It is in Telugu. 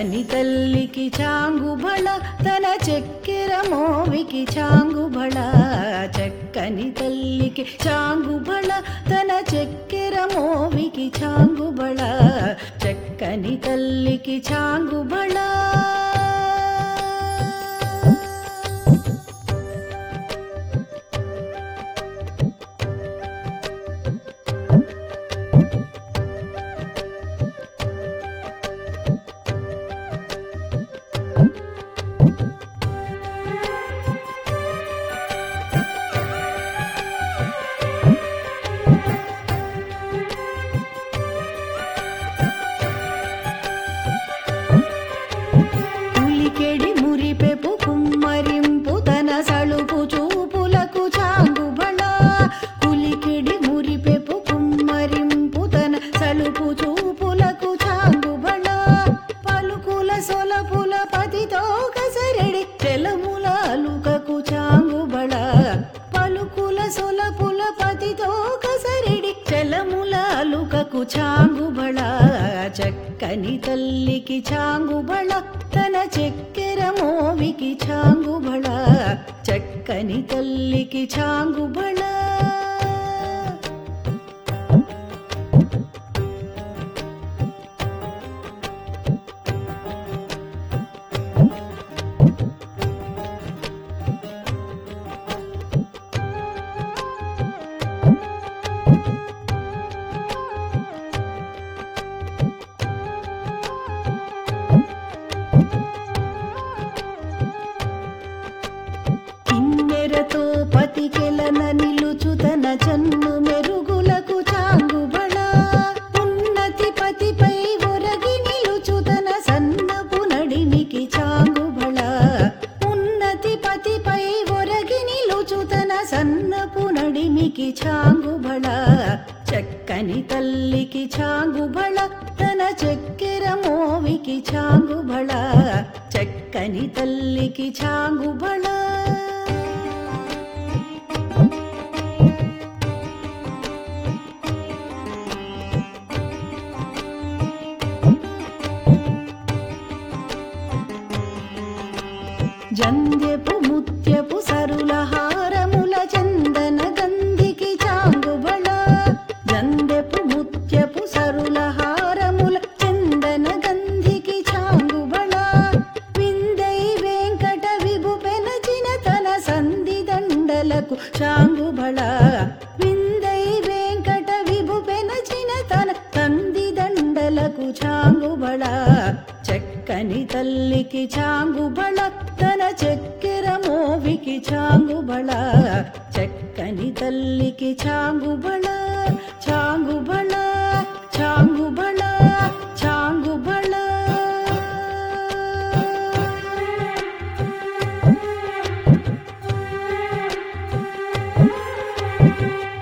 చక్కని తల్లికి చాంగుబళ తన చక్కెర మోవికి చాంగుబళ చక్కని తల్లికి చాంగుబళ తన చక్కెర మోవికి చాంగుబళ చక్కని తల్లికి చాంగుబళ పులికెడి మురిపెపు కుమ్మరింపు తన సళుపు చూపులకు చాంగుబళ పులికెడి మురిపెపు కుమ్మరింపు తన సళుపు చూపులకు చాంగుబళ పలుకుల సొలపుల పతితో కసరెడి చెలముల అలుకకు చాంగుబళ పలుకుల సొలపుల పతితో కసరెడి చెలముల అలుకకు చాంగుబళ చక్కని తల్లికి చాంగుబళ తన చక్కెర మోవికి చాంగుబళ చక్కని తల్లికి చాంగుబళ కిన్నెరతో పతికెలన నిలుచు తన జన్ను మెరుగులకు చాంగుబళ ఉన్నతి పతిపై ఒరగి నిలుచు తన సన్నపు నడిమికి చాంగుబళ ఉన్నతి పతిపై ఒరగి నిలుచు తన సన్నపు నడిమికి చాంగుబళ చక్కని తల్లికి చాంగుబళ తన చక్కెర మోవికి చాంగుబళ చక్కని తల్లికి చాంగుబళ జంధ్యపు ముత్యపు సరుల హారముల చందన గంధికి చాంగుబళ జంధ్యపు ముత్యపు సరుల హారముల చందన గంధికి చాంగుబళ విందై వెంకట విభు పెనచిన తన సంధి దండలకు చాంగుబళ విందై వెంకట విభు పెనచిన తన సంధి దండలకు చాంగుబళ చక్కని తల్లికి చాంగుబళ తన చక్కెర మోవికి చాంగుబళ చక్కని తల్లికి చాంగుబళ చాంగుబళ